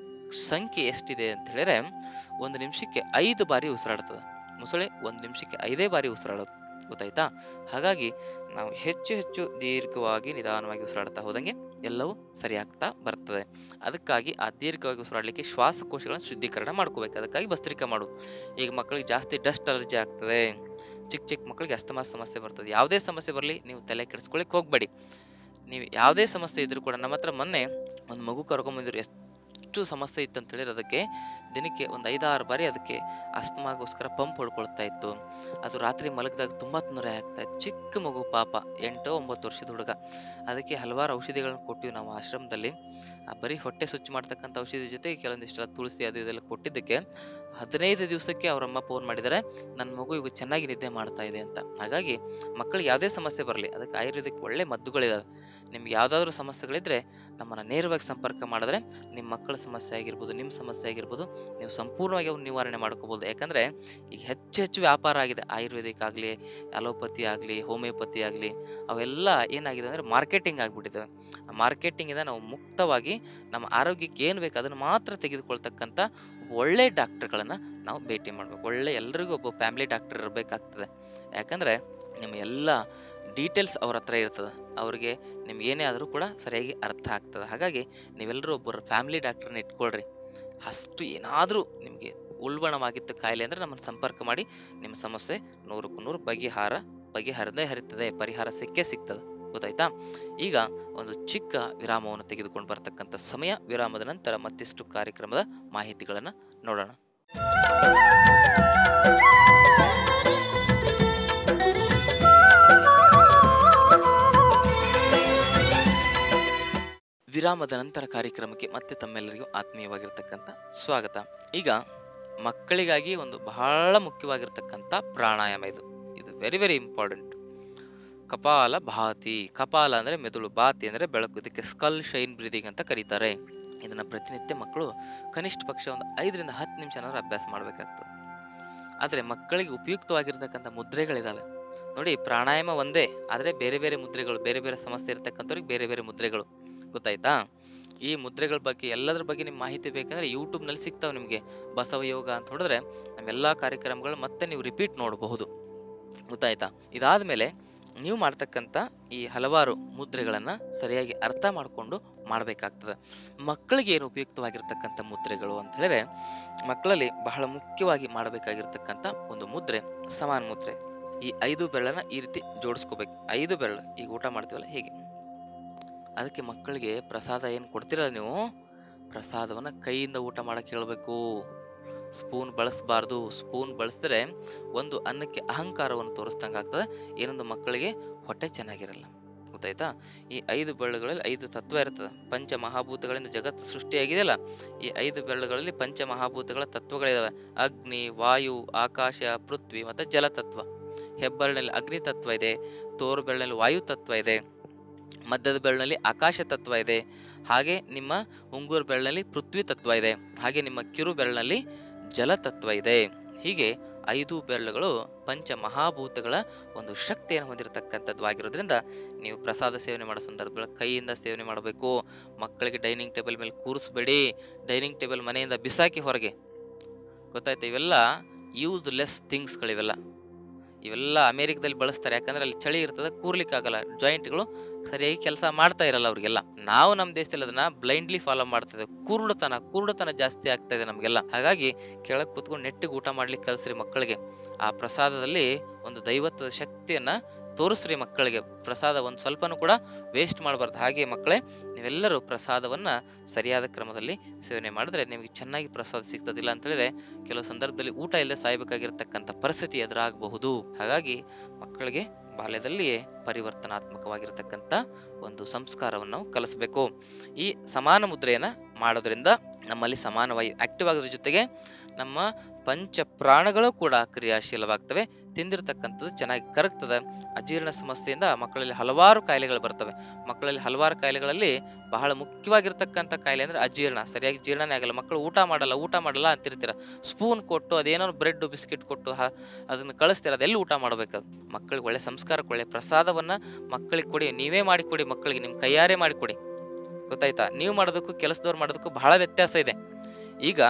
ಸಂಖ್ಯೆ ಎಷ್ಟಿದೆ ಅಂತ ಹೇಳಿದ್ರೆ ಒಂದು ನಿಮಿಷಕ್ಕೆ ಐದು ಬಾರಿ ಉಸಿರಾಡ್ತದೆ ಮೊಸಳೆ ಒಂದು ನಿಮಿಷಕ್ಕೆ ಐದೇ ಬಾರಿ ಉಸಿರಾಡೋದು ಗೊತ್ತಾಯ್ತಾ ಹಾಗಾಗಿ ನಾವು ಹೆಚ್ಚು ಹೆಚ್ಚು ದೀರ್ಘವಾಗಿ ನಿಧಾನವಾಗಿ ಉಸಿರಾಡ್ತಾ ಹೋದಂಗೆ ಎಲ್ಲವೂ ಸರಿಯಾಗ್ತಾ ಬರ್ತದೆ ಅದಕ್ಕಾಗಿ ಆ ದೀರ್ಘವಾಗಿ ಉಸಿರಾಡಲಿಕ್ಕೆ ಶ್ವಾಸಕೋಶಗಳನ್ನು ಶುದ್ಧೀಕರಣ ಮಾಡ್ಕೋಬೇಕು ಅದಕ್ಕಾಗಿ ಭಸ್ತ್ರಿಕೆ ಮಾಡೋದು ಈಗ ಮಕ್ಕಳಿಗೆ ಜಾಸ್ತಿ ಡಸ್ಟ್ ಅಲರ್ಜಿ ಆಗ್ತದೆ ಚಿಕ್ಕ ಚಿಕ್ಕ ಮಕ್ಕಳಿಗೆ ಅಸ್ತಮಾ ಸಮಸ್ಯೆ ಬರ್ತದೆ ಯಾವುದೇ ಸಮಸ್ಯೆ ಬರಲಿ ನೀವು ತಲೆ ಕೆಡಿಸ್ಕೊಳ್ಳಿಕ್ಕೆ ಹೋಗಬೇಡಿ ನೀವು ಯಾವುದೇ ಸಮಸ್ಯೆ ಇದ್ರೂ ಕೂಡ ನಮ್ಮ ಹತ್ರ ಮೊನ್ನೆ ಒಂದು ಮಗು ಕರ್ಕೊಂಬಂದಿದ್ರು ಎಷ್ಟು ಸಮಸ್ಯೆ ಇತ್ತು ಅಂತ ಹೇಳಿದ್ರೆ ಅದಕ್ಕೆ ದಿನಕ್ಕೆ ಒಂದು ಐದಾರು ಬಾರಿ ಅದಕ್ಕೆ ಅಸ್ತಮಾಗೋಸ್ಕರ ಪಂಪ್ ಹೊಡ್ಕೊಳ್ತಾ ಇತ್ತು ಅದು ರಾತ್ರಿ ಮಲಗಿದಾಗ ತುಂಬ ತೊಂದರೆ ಆಗ್ತಾ ಇತ್ತು ಚಿಕ್ಕ ಮಗು ಪಾಪ ಎಂಟು ಒಂಬತ್ತು ವರ್ಷದ ಹುಡುಗ ಅದಕ್ಕೆ ಹಲವಾರು ಔಷಧಿಗಳನ್ನು ಕೊಟ್ಟಿವಿ ನಾವು ಆಶ್ರಮದಲ್ಲಿ ಆ ಬರೀ ಹೊಟ್ಟೆ ಸ್ವಚ್ಛ ಮಾಡ್ತಕ್ಕಂಥ ಔಷಧಿ ಜೊತೆಗೆ ಕೆಲವೊಂದಿಷ್ಟು ತುಳಸಿ ಅದು ಇದೆಲ್ಲ ಕೊಟ್ಟಿದ್ದಕ್ಕೆ ಹದಿನೈದು ದಿವಸಕ್ಕೆ ಅವರಮ್ಮ ಫೋನ್ ಮಾಡಿದ್ದಾರೆ ನನ್ನ ಮಗು ಈಗ ಚೆನ್ನಾಗಿ ನಿದ್ದೆ ಮಾಡ್ತಾ ಇದೆ ಅಂತ ಹಾಗಾಗಿ ಮಕ್ಕಳಿಗೆ ಯಾವುದೇ ಸಮಸ್ಯೆ ಬರಲಿ ಅದಕ್ಕೆ ಆಯುರ್ವೇದಿಕ್ ಒಳ್ಳೆ ಮದ್ದುಗಳಿದಾವೆ ನಿಮ್ಗೆ ಯಾವುದಾದ್ರೂ ಸಮಸ್ಯೆಗಳಿದ್ದರೆ ನಮ್ಮನ್ನು ನೇರವಾಗಿ ಸಂಪರ್ಕ ಮಾಡಿದ್ರೆ ನಿಮ್ಮ ಮಕ್ಕಳ ಸಮಸ್ಯೆ ಆಗಿರ್ಬೋದು ನಿಮ್ಮ ಸಮಸ್ಯೆ ಆಗಿರ್ಬೋದು ನೀವು ಸಂಪೂರ್ಣವಾಗಿ ಅವ್ರು ನಿವಾರಣೆ ಮಾಡ್ಕೋಬೋದು ಯಾಕಂದರೆ ಈಗ ಹೆಚ್ಚು ಹೆಚ್ಚು ವ್ಯಾಪಾರ ಆಗಿದೆ ಆಯುರ್ವೇದಿಕ್ ಆಗಲಿ ಅಲೋಪತಿ ಆಗಲಿ ಹೋಮಿಯೋಪತಿ ಆಗಲಿ ಅವೆಲ್ಲ ಏನಾಗಿದೆ ಅಂದರೆ ಮಾರ್ಕೆಟಿಂಗ್ ಆಗಿಬಿಟ್ಟಿದ್ದಾವೆ ಆ ಮಾರ್ಕೆಟಿಂಗಿಂದ ನಾವು ಮುಕ್ತವಾಗಿ ನಮ್ಮ ಆರೋಗ್ಯಕ್ಕೆ ಏನು ಬೇಕು ಅದನ್ನು ಮಾತ್ರ ತೆಗೆದುಕೊಳ್ತಕ್ಕಂಥ ಒಳ್ಳೆ ಡಾಕ್ಟರ್ಗಳನ್ನು ನಾವು ಭೇಟಿ ಮಾಡಬೇಕು ಒಳ್ಳೆ ಎಲ್ರಿಗೂ ಒಬ್ಬ ಫ್ಯಾಮಿಲಿ ಡಾಕ್ಟರ್ ಇರಬೇಕಾಗ್ತದೆ ಯಾಕಂದರೆ ನಿಮ್ಮ ಎಲ್ಲ ಡೀಟೇಲ್ಸ್ ಅವ್ರ ಹತ್ರ ಇರ್ತದೆ ಅವ್ರಿಗೆ ನಿಮ್ಗೆ ಏನೇ ಆದರೂ ಕೂಡ ಸರಿಯಾಗಿ ಅರ್ಥ ಆಗ್ತದೆ ಹಾಗಾಗಿ ನೀವೆಲ್ಲರೂ ಒಬ್ಬರು ಫ್ಯಾಮಿಲಿ ಡಾಕ್ಟ್ರನ್ನ ಇಟ್ಕೊಳ್ರಿ ಅಷ್ಟು ಏನಾದರೂ ನಿಮಗೆ ಉಲ್ಬಣವಾಗಿತ್ತು ಕಾಯಿಲೆ ಅಂದರೆ ನಮ್ಮನ್ನು ಸಂಪರ್ಕ ಮಾಡಿ ನಿಮ್ಮ ಸಮಸ್ಯೆ ನೂರಕ್ಕೂ ನೂರು ಬಗೆಹಾರ ಬಗೆಹರದೇ ಹರಿತದೆ ಪರಿಹಾರ ಸಿಕ್ಕೇ ಸಿಗ್ತದೆ ಗೊತ್ತಾಯ್ತಾ ಈಗ ಒಂದು ಚಿಕ್ಕ ವಿರಾಮವನ್ನು ತೆಗೆದುಕೊಂಡು ಬರ್ತಕ್ಕಂಥ ಸಮಯ ವಿರಾಮದ ನಂತರ ಮತ್ತಿಷ್ಟು ಕಾರ್ಯಕ್ರಮದ ಮಾಹಿತಿಗಳನ್ನು ನೋಡೋಣ ವಿರಾಮದ ನಂತರ ಕಾರ್ಯಕ್ರಮಕ್ಕೆ ಮತ್ತೆ ತಮ್ಮೆಲ್ಲರಿಗೂ ಆತ್ಮೀಯವಾಗಿರ್ತಕ್ಕಂಥ ಸ್ವಾಗತ ಈಗ ಮಕ್ಕಳಿಗಾಗಿ ಒಂದು ಬಹಳ ಮುಖ್ಯವಾಗಿರ್ತಕ್ಕಂಥ ಪ್ರಾಣಾಯಾಮ ಇದು ಇದು ವೆರಿ ವೆರಿ ಇಂಪಾರ್ಟೆಂಟ್ ಕಪಾಲ ಭಾತಿ ಕಪಾಲ ಅಂದರೆ ಮೆದುಳು ಭಾತಿ ಅಂದರೆ ಬೆಳಕು ಇದಕ್ಕೆ ಸ್ಕಲ್ ಶೈನ್ ಬ್ರೀದಿಂಗ್ ಅಂತ ಕರೀತಾರೆ ಇದನ್ನು ಪ್ರತಿನಿತ್ಯ ಮಕ್ಕಳು ಕನಿಷ್ಠ ಪಕ್ಷ ಒಂದು ಐದರಿಂದ ಹತ್ತು ನಿಮಿಷ ಏನಾದ್ರು ಅಭ್ಯಾಸ ಮಾಡಬೇಕಾಗ್ತದೆ ಆದರೆ ಮಕ್ಕಳಿಗೆ ಉಪಯುಕ್ತವಾಗಿರ್ತಕ್ಕಂಥ ಮುದ್ರೆಗಳಿದ್ದಾವೆ ನೋಡಿ ಪ್ರಾಣಾಯಾಮ ಒಂದೇ ಆದರೆ ಬೇರೆ ಬೇರೆ ಮುದ್ರೆಗಳು ಬೇರೆ ಬೇರೆ ಸಮಸ್ಯೆ ಇರ್ತಕ್ಕಂಥವ್ರಿಗೆ ಬೇರೆ ಬೇರೆ ಮುದ್ರೆಗಳು ಗೊತ್ತಾಯ್ತಾ ಈ ಮುದ್ರೆಗಳ ಬಗ್ಗೆ ಎಲ್ಲದ್ರ ಬಗ್ಗೆ ನಿಮ್ಗೆ ಮಾಹಿತಿ ಬೇಕಂದ್ರೆ ಯೂಟ್ಯೂಬ್ನಲ್ಲಿ ಸಿಗ್ತಾವೆ ನಿಮಗೆ ಬಸವ ಯೋಗ ಅಂತ ಹೊಡೆದ್ರೆ ನಮ್ಮೆಲ್ಲ ಕಾರ್ಯಕ್ರಮಗಳು ಮತ್ತೆ ನೀವು ರಿಪೀಟ್ ನೋಡಬಹುದು ಗೊತ್ತಾಯ್ತಾ ಇದಾದ ಮೇಲೆ ನೀವು ಮಾಡ್ತಕ್ಕಂಥ ಈ ಹಲವಾರು ಮುದ್ರೆಗಳನ್ನು ಸರಿಯಾಗಿ ಅರ್ಥ ಮಾಡಿಕೊಂಡು ಮಾಡಬೇಕಾಗ್ತದೆ ಮಕ್ಕಳಿಗೆ ಏನು ಉಪಯುಕ್ತವಾಗಿರ್ತಕ್ಕಂಥ ಮುದ್ರೆಗಳು ಅಂತ ಹೇಳಿದ್ರೆ ಮಕ್ಕಳಲ್ಲಿ ಬಹಳ ಮುಖ್ಯವಾಗಿ ಮಾಡಬೇಕಾಗಿರ್ತಕ್ಕಂಥ ಒಂದು ಮುದ್ರೆ ಸಮಾನ ಮುದ್ರೆ ಈ ಐದು ಬೆರಳನ್ನ ಈ ರೀತಿ ಜೋಡಿಸ್ಕೋಬೇಕು ಐದು ಬೆರಳು ಈಗ ಊಟ ಮಾಡ್ತೀವಲ್ಲ ಹೀಗೆ ಅದಕ್ಕೆ ಮಕ್ಕಳಿಗೆ ಪ್ರಸಾದ ಏನು ಕೊಡ್ತೀರಲ್ಲ ನೀವು ಪ್ರಸಾದವನ್ನು ಕೈಯಿಂದ ಊಟ ಮಾಡಕ್ಕೆ ಹೇಳಬೇಕು ಸ್ಪೂನ್ ಬಳಸಬಾರ್ದು ಸ್ಪೂನ್ ಬಳಸಿದ್ರೆ ಒಂದು ಅನ್ನಕ್ಕೆ ಅಹಂಕಾರವನ್ನು ತೋರಿಸ್ದಂಗೆ ಆಗ್ತದೆ ಏನೊಂದು ಮಕ್ಕಳಿಗೆ ಹೊಟ್ಟೆ ಚೆನ್ನಾಗಿರಲ್ಲ ಗೊತ್ತಾಯ್ತಾ ಈ ಐದು ಬೆರಳುಗಳಲ್ಲಿ ಐದು ತತ್ವ ಇರ್ತದೆ ಪಂಚ ಮಹಾಭೂತಗಳಿಂದ ಜಗತ್ತು ಸೃಷ್ಟಿಯಾಗಿದೆಯಲ್ಲ ಈ ಐದು ಬೆರಳುಗಳಲ್ಲಿ ಪಂಚ ಮಹಾಭೂತಗಳ ತತ್ವಗಳಿದಾವೆ ಅಗ್ನಿ ವಾಯು ಆಕಾಶ ಪೃಥ್ವಿ ಮತ್ತು ಜಲತತ್ವ ಹೆಬ್ಬೆರಳಿನಲ್ಲಿ ಅಗ್ನಿ ತತ್ವ ಇದೆ ತೋರು ಬೆರಳಿನಲ್ಲಿ ವಾಯು ತತ್ವ ಇದೆ ಮಧ್ಯದ ಬೆರಳಿನಲ್ಲಿ ಆಕಾಶ ತತ್ವ ಇದೆ ಹಾಗೆ ನಿಮ್ಮ ಉಂಗುರ ಬೆರಳಿನಲ್ಲಿ ಪೃಥ್ವಿ ತತ್ವ ಇದೆ ಹಾಗೆ ನಿಮ್ಮ ಕಿರು ಬೆರಳಿನಲ್ಲಿ ಜಲತತ್ವ ಇದೆ ಹೀಗೆ ಐದು ಬೆರಳುಗಳು ಪಂಚ ಮಹಾಭೂತಗಳ ಒಂದು ಶಕ್ತಿಯನ್ನು ಹೊಂದಿರತಕ್ಕಂಥದ್ದು ಆಗಿರೋದ್ರಿಂದ ನೀವು ಪ್ರಸಾದ ಸೇವನೆ ಮಾಡೋ ಸಂದರ್ಭದಲ್ಲಿ ಕೈಯಿಂದ ಸೇವನೆ ಮಾಡಬೇಕು ಮಕ್ಕಳಿಗೆ ಡೈನಿಂಗ್ ಟೇಬಲ್ ಮೇಲೆ ಕೂರಿಸ್ಬೇಡಿ ಡೈನಿಂಗ್ ಟೇಬಲ್ ಮನೆಯಿಂದ ಬಿಸಾಕಿ ಹೊರಗೆ ಗೊತ್ತಾಯ್ತು ಇವೆಲ್ಲ ಯೂಸ್ಲೆಸ್ ಥಿಂಗ್ಸ್ಗಳಿವೆಲ್ಲ ಇವೆಲ್ಲ ಅಮೇರಿಕದಲ್ಲಿ ಬಳಸ್ತಾರೆ ಯಾಕಂದ್ರೆ ಅಲ್ಲಿ ಚಳಿ ಇರ್ತದೆ ಕೂರ್ಲಿಕ್ಕಾಗಲ್ಲ ಜಾಯಿಂಟ್ಗಳು ಸರಿಯಾಗಿ ಕೆಲಸ ಮಾಡ್ತಾ ಇರಲ್ಲ ಅವ್ರಿಗೆಲ್ಲ ನಾವು ನಮ್ಮ ದೇಶದಲ್ಲಿ ಅದನ್ನ ಬ್ಲೈಂಡ್ಲಿ ಫಾಲೋ ಮಾಡ್ತಿದ್ದೆ ಕುರುಡುತನ ಕುರುಡುತನ ಜಾಸ್ತಿ ಆಗ್ತಾ ಇದೆ ನಮಗೆಲ್ಲ ಹಾಗಾಗಿ ಕೆಳಗೆ ಕೂತ್ಕೊಂಡು ನೆಟ್ಟಿಗೆ ಊಟ ಮಾಡ್ಲಿಕ್ಕೆ ಕಲಿಸ್ರಿ ಮಕ್ಕಳಿಗೆ ಆ ಪ್ರಸಾದದಲ್ಲಿ ಒಂದು ದೈವತ್ವದ ಶಕ್ತಿಯನ್ನ ತೋರಿಸ್ರಿ ಮಕ್ಕಳಿಗೆ ಪ್ರಸಾದ ಒಂದು ಸ್ವಲ್ಪನೂ ಕೂಡ ವೇಸ್ಟ್ ಮಾಡಬಾರ್ದು ಹಾಗೆ ಮಕ್ಕಳೇ ನೀವೆಲ್ಲರೂ ಪ್ರಸಾದವನ್ನು ಸರಿಯಾದ ಕ್ರಮದಲ್ಲಿ ಸೇವನೆ ಮಾಡಿದ್ರೆ ನಿಮಗೆ ಚೆನ್ನಾಗಿ ಪ್ರಸಾದ ಸಿಗ್ತದಿಲ್ಲ ಅಂತ ಹೇಳಿದ್ರೆ ಕೆಲವು ಸಂದರ್ಭದಲ್ಲಿ ಊಟ ಇಲ್ಲದೆ ಸಾಯಬೇಕಾಗಿರ್ತಕ್ಕಂಥ ಪರಿಸ್ಥಿತಿ ಎದುರಾಗಬಹುದು ಹಾಗಾಗಿ ಮಕ್ಕಳಿಗೆ ಬಾಲ್ಯದಲ್ಲಿಯೇ ಪರಿವರ್ತನಾತ್ಮಕವಾಗಿರ್ತಕ್ಕಂಥ ಒಂದು ಸಂಸ್ಕಾರವನ್ನು ನಾವು ಕಲಿಸ್ಬೇಕು ಈ ಸಮಾನ ಮುದ್ರೆಯನ್ನು ಮಾಡೋದ್ರಿಂದ ನಮ್ಮಲ್ಲಿ ಸಮಾನ ವಾಯು ಆಕ್ಟಿವ್ ಆಗೋದ್ರ ಜೊತೆಗೆ ನಮ್ಮ ಪಂಚ ಪ್ರಾಣಗಳು ಕೂಡ ಕ್ರಿಯಾಶೀಲವಾಗ್ತವೆ ತಿಂದಿರ್ತಕ್ಕಂಥದ್ದು ಚೆನ್ನಾಗಿ ಕರಗ್ತದೆ ಅಜೀರ್ಣ ಸಮಸ್ಯೆಯಿಂದ ಮಕ್ಕಳಲ್ಲಿ ಹಲವಾರು ಕಾಯಿಲೆಗಳು ಬರ್ತವೆ ಮಕ್ಕಳಲ್ಲಿ ಹಲವಾರು ಕಾಯಿಲೆಗಳಲ್ಲಿ ಬಹಳ ಮುಖ್ಯವಾಗಿರ್ತಕ್ಕಂಥ ಕಾಯಿಲೆ ಅಂದರೆ ಅಜೀರ್ಣ ಸರಿಯಾಗಿ ಜೀರ್ಣನೇ ಆಗಲ್ಲ ಮಕ್ಕಳು ಊಟ ಮಾಡಲ್ಲ ಊಟ ಮಾಡಲ್ಲ ಅಂತಿರ್ತೀರ ಸ್ಪೂನ್ ಕೊಟ್ಟು ಅದೇನೋ ಬ್ರೆಡ್ ಬಿಸ್ಕಿಟ್ ಕೊಟ್ಟು ಹ ಅದನ್ನು ಕಳಿಸ್ತೀರ ಅದೆಲ್ಲಿ ಊಟ ಮಾಡಬೇಕು ಮಕ್ಕಳಿಗೆ ಒಳ್ಳೆ ಸಂಸ್ಕಾರಕ್ಕೆ ಒಳ್ಳೆ ಪ್ರಸಾದವನ್ನು ಮಕ್ಕಳಿಗೆ ಕೊಡಿ ನೀವೇ ಮಾಡಿಕೊಡಿ ಮಕ್ಕಳಿಗೆ ನಿಮ್ಮ ಕೈಯಾರೆ ಮಾಡಿಕೊಡಿ ಗೊತ್ತಾಯ್ತಾ ನೀವು ಮಾಡೋದಕ್ಕೂ ಕೆಲಸದವ್ರು ಮಾಡೋದಕ್ಕೂ ಬಹಳ ವ್ಯತ್ಯಾಸ ಇದೆ ಈಗ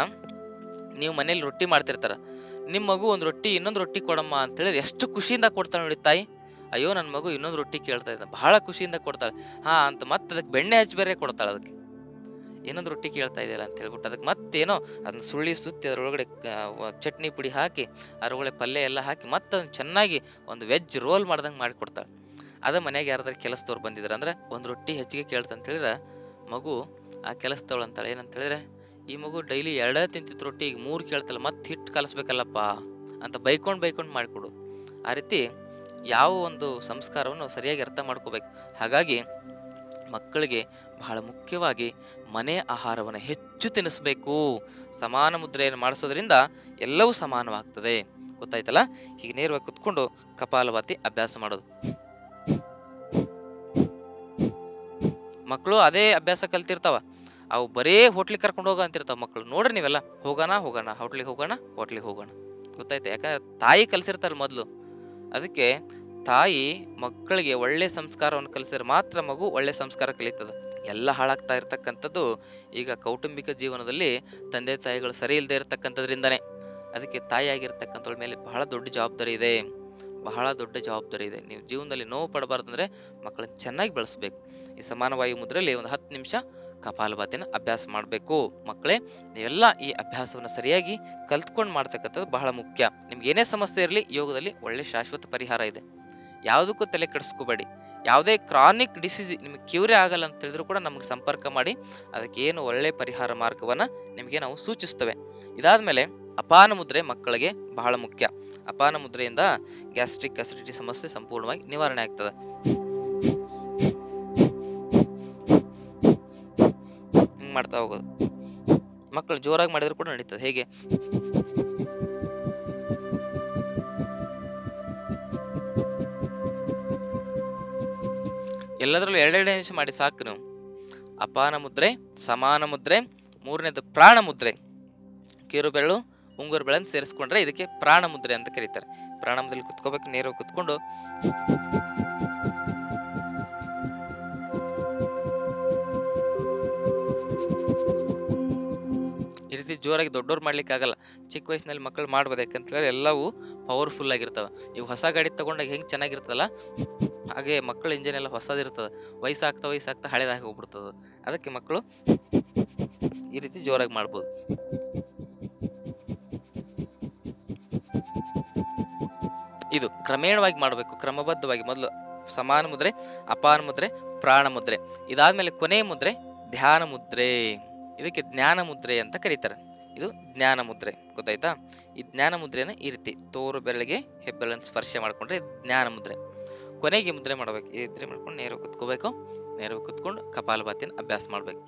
ನೀವು ಮನೇಲಿ ರೊಟ್ಟಿ ಮಾಡ್ತಿರ್ತಾರ ನಿಮ್ಮ ಮಗು ಒಂದು ರೊಟ್ಟಿ ಇನ್ನೊಂದು ರೊಟ್ಟಿ ಕೊಡಮ್ಮ ಅಂತೇಳಿ ಎಷ್ಟು ಖುಷಿಯಿಂದ ಕೊಡ್ತಾಳೆ ನೋಡಿ ತಾಯಿ ಅಯ್ಯೋ ನನ್ನ ಮಗು ಇನ್ನೊಂದು ರೊಟ್ಟಿ ಕೇಳ್ತಾ ಇದ್ದ ಬಹಳ ಖುಷಿಯಿಂದ ಕೊಡ್ತಾಳೆ ಹಾ ಅಂತ ಮತ್ತೆ ಅದಕ್ಕೆ ಬೆಣ್ಣೆ ಹಚ್ಚಿ ಬೇರೆ ಕೊಡ್ತಾಳೆ ಅದಕ್ಕೆ ಇನ್ನೊಂದು ರೊಟ್ಟಿ ಕೇಳ್ತಾ ಇದೆಯಲ್ಲ ಅಂತ ಹೇಳ್ಬಿಟ್ಟು ಅದಕ್ಕೆ ಮತ್ತೇನೋ ಅದನ್ನ ಸುಳ್ಳಿ ಸುತ್ತಿ ಅದರೊಳಗಡೆ ಕ- ವ- ಚಟ್ನಿ ಪುಡಿ ಹಾಕಿ ಅದರೊಳಗಡೆ ಪಲ್ಯ ಎಲ್ಲ ಹಾಕಿ ಮತ್ತೆ ಅದನ್ನ ಚೆನ್ನಾಗಿ ಒಂದು ವೆಜ್ ರೋಲ್ ಮಾಡ್ದಂಗೆ ಮಾಡಿಕೊಡ್ತಾಳೆ ಅದ ಮನೆಗೆ ಯಾರಾದ್ರೂ ಕೆಲಸದವ್ರು ಬಂದಿದ್ದಾರೆ ಅಂದ್ರೆ ಒಂದು ರೊಟ್ಟಿ ಹೆಚ್ಚಿಗೆ ಕೇಳ್ತ ಅಂತ ಹೇಳಿದ್ರೆ ಮಗು ಆ ಕೆಲಸದವಳು ಅಂತಾಳೆ ಏನಂತ ಹೇಳಿದ್ರೆ ಈ ಮಗು ಡೈಲಿ ಎರಡೇ ತಿಂತಿತ್ತು ರೊಟ್ಟಿ ಈಗ ಮೂರು ಕೇಳ್ತಲ್ಲ ಮತ್ತೆ ಹಿಟ್ಟು ಕಲಿಸ್ಬೇಕಲ್ಲಪ್ಪ ಅಂತ ಬೈಕೊಂಡು ಬೈಕೊಂಡು ಮಾಡಿಕೊಡು ಆ ರೀತಿ ಯಾವ ಒಂದು ಸಂಸ್ಕಾರವನ್ನು ಸರಿಯಾಗಿ ಅರ್ಥ ಮಾಡ್ಕೋಬೇಕು ಹಾಗಾಗಿ ಮಕ್ಕಳಿಗೆ ಬಹಳ ಮುಖ್ಯವಾಗಿ ಮನೆ ಆಹಾರವನ್ನು ಹೆಚ್ಚು ತಿನ್ನಿಸ್ಬೇಕು ಸಮಾನ ಮುದ್ರೆಯನ್ನು ಮಾಡಿಸೋದ್ರಿಂದ ಎಲ್ಲವೂ ಸಮಾನವಾಗ್ತದೆ ಗೊತ್ತಾಯ್ತಲ್ಲ ಹೀಗೆ ನೇರವಾಗಿ ಕುತ್ಕೊಂಡು ಕಪಾಲಭಾತಿ ಅಭ್ಯಾಸ ಮಾಡೋದು ಮಕ್ಕಳು ಅದೇ ಅಭ್ಯಾಸ ಕಲ್ತಿರ್ತಾವ ಅವು ಬರೇ ಹೋಟ್ಲಿಗೆ ಕರ್ಕೊಂಡು ಹೋಗ ಅಂತಿರ್ತಾವ ಮಕ್ಕಳು ನೋಡ್ರಿ ನೀವೆಲ್ಲ ಹೋಗೋಣ ಹೋಗೋಣ ಹೋಟ್ಲಿಗೆ ಹೋಗೋಣ ಹೋಟ್ಲಿಗೆ ಹೋಗೋಣ ಗೊತ್ತಾಯ್ತು ಯಾಕಂದ್ರೆ ತಾಯಿ ಕಲ್ಸಿರ್ತಾರೆ ಮೊದಲು ಅದಕ್ಕೆ ತಾಯಿ ಮಕ್ಕಳಿಗೆ ಒಳ್ಳೆ ಸಂಸ್ಕಾರವನ್ನು ಕಲಿಸಿದ್ರೆ ಮಾತ್ರ ಮಗು ಒಳ್ಳೆ ಸಂಸ್ಕಾರ ಕಲಿತದೆ ಎಲ್ಲ ಹಾಳಾಗ್ತಾ ಇರ್ತಕ್ಕಂಥದ್ದು ಈಗ ಕೌಟುಂಬಿಕ ಜೀವನದಲ್ಲಿ ತಂದೆ ತಾಯಿಗಳು ಸರಿ ಇಲ್ಲದೆ ಇರತಕ್ಕಂಥದ್ರಿಂದನೇ ಅದಕ್ಕೆ ತಾಯಿಯಾಗಿರ್ತಕ್ಕಂಥವ್ಳ ಮೇಲೆ ಬಹಳ ದೊಡ್ಡ ಜವಾಬ್ದಾರಿ ಇದೆ ಬಹಳ ದೊಡ್ಡ ಜವಾಬ್ದಾರಿ ಇದೆ ನೀವು ಜೀವನದಲ್ಲಿ ನೋವು ಪಡಬಾರ್ದಂದ್ರೆ ಮಕ್ಕಳನ್ನ ಚೆನ್ನಾಗಿ ಬೆಳೆಸ್ಬೇಕು ಈ ಸಮಾನ ವಾಯು ಮುದ್ರೆಯಲ್ಲಿ ಒಂದು ಹತ್ತು ನಿಮಿಷ ಕಪಾಲಭಾತಿನ ಅಭ್ಯಾಸ ಮಾಡಬೇಕು ಮಕ್ಕಳೇ ನೀವೆಲ್ಲ ಈ ಅಭ್ಯಾಸವನ್ನು ಸರಿಯಾಗಿ ಕಲ್ತ್ಕೊಂಡು ಮಾಡ್ತಕ್ಕಂಥದ್ದು ಬಹಳ ಮುಖ್ಯ ನಿಮ್ಗೆ ಏನೇ ಸಮಸ್ಯೆ ಇರಲಿ ಯೋಗದಲ್ಲಿ ಒಳ್ಳೆ ಶಾಶ್ವತ ಪರಿಹಾರ ಇದೆ ಯಾವುದಕ್ಕೂ ತಲೆ ಕೆಡಿಸ್ಕೋಬೇಡಿ ಯಾವುದೇ ಕ್ರಾನಿಕ್ ಡಿಸೀಸ್ ನಿಮಗೆ ಕ್ಯೂರೇ ಆಗಲ್ಲ ಅಂತ ಹೇಳಿದ್ರು ಕೂಡ ನಮಗೆ ಸಂಪರ್ಕ ಮಾಡಿ ಅದಕ್ಕೆ ಏನು ಒಳ್ಳೆ ಪರಿಹಾರ ಮಾರ್ಗವನ್ನು ನಿಮಗೆ ನಾವು ಸೂಚಿಸ್ತೇವೆ ಇದಾದಮೇಲೆ ಅಪಾನ ಮುದ್ರೆ ಮಕ್ಕಳಿಗೆ ಬಹಳ ಮುಖ್ಯ ಅಪಾನ ಮುದ್ರೆಯಿಂದ ಗ್ಯಾಸ್ಟ್ರಿಕ್ ಅಸಿಡಿಟಿ ಸಮಸ್ಯೆ ಸಂಪೂರ್ಣವಾಗಿ ನಿವಾರಣೆ ಆಗ್ತದೆ ಹಿಂಗೆ ಮಾಡ್ತಾ ಹೋಗೋದು ಮಕ್ಕಳು ಜೋರಾಗಿ ಮಾಡಿದ್ರು ಕೂಡ ನಡೀತದೆ ಹೇಗೆ ಎಲ್ಲದರಲ್ಲೂ ಎರಡೆರಡು ನಿಮಿಷ ಮಾಡಿ ಸಾಕು ನೀವು ಅಪಾನ ಮುದ್ರೆ ಸಮಾನ ಮುದ್ರೆ ಮೂರನೇದು ಪ್ರಾಣ ಮುದ್ರೆ ಕಿರು ಬೆರಳು ಉಂಗುರು ಬೆಳೆಯನ್ನು ಸೇರಿಸ್ಕೊಂಡ್ರೆ ಇದಕ್ಕೆ ಪ್ರಾಣ ಮುದ್ರೆ ಅಂತ ಕರೀತಾರೆ ಪ್ರಾಣ ಮುದ್ರೆಯಲ್ಲಿ ಕುತ್ಕೋಬೇಕು ನೇರವಾಗಿ ಕುತ್ಕೊಂಡು ಈ ರೀತಿ ಜೋರಾಗಿ ದೊಡ್ಡವ್ರು ಮಾಡ್ಲಿಕ್ಕೆ ಆಗಲ್ಲ ಚಿಕ್ಕ ವಯಸ್ಸಿನಲ್ಲಿ ಮಕ್ಕಳು ಮಾಡ್ಬೋದು ಯಾಕಂತೇಳಿ ಎಲ್ಲವೂ ಪವರ್ಫುಲ್ ಆಗಿರ್ತವೆ ಇವು ಹೊಸ ಗಾಡಿ ತಗೊಂಡಾಗ ಹೆಂಗೆ ಚೆನ್ನಾಗಿರ್ತದಲ್ಲ ಹಾಗೆ ಮಕ್ಕಳ ಇಂಜಿನ್ ಎಲ್ಲ ಹೊಸದಿರ್ತದೆ ವಯಸ್ಸಾಗ್ತಾ ವಯಸ್ಸಾಗ್ತಾ ಹಳೇದಾಗಿ ಹೋಗ್ಬಿಡ್ತದೆ ಅದಕ್ಕೆ ಮಕ್ಕಳು ಈ ರೀತಿ ಜೋರಾಗಿ ಮಾಡ್ಬೋದು ಇದು ಕ್ರಮೇಣವಾಗಿ ಮಾಡಬೇಕು ಕ್ರಮಬದ್ಧವಾಗಿ ಮೊದಲು ಸಮಾನ ಮುದ್ರೆ ಅಪಾನ ಮುದ್ರೆ ಪ್ರಾಣ ಮುದ್ರೆ ಇದಾದ್ಮೇಲೆ ಕೊನೆಯ ಮುದ್ರೆ ಧ್ಯಾನ ಮುದ್ರೆ ಇದಕ್ಕೆ ಜ್ಞಾನ ಮುದ್ರೆ ಅಂತ ಕರೀತಾರೆ ಇದು ಜ್ಞಾನ ಮುದ್ರೆ ಗೊತ್ತಾಯ್ತಾ ಈ ಜ್ಞಾನ ಮುದ್ರೆನ ಈ ರೀತಿ ತೋರು ಬೆರಳಿಗೆ ಹೆಬ್ಬೆರಳನ್ನು ಸ್ಪರ್ಶ ಮಾಡಿಕೊಂಡ್ರೆ ಜ್ಞಾನ ಮುದ್ರೆ ಕೊನೆಗೆ ಮುದ್ರೆ ಮಾಡಬೇಕು ಈ ಮುದ್ರೆ ಮಾಡ್ಕೊಂಡು ನೇರ ಕುತ್ಕೋಬೇಕು ನೇರ ಕುತ್ಕೊಂಡು ಕಪಾಲಭಾತಿನ ಅಭ್ಯಾಸ ಮಾಡಬೇಕು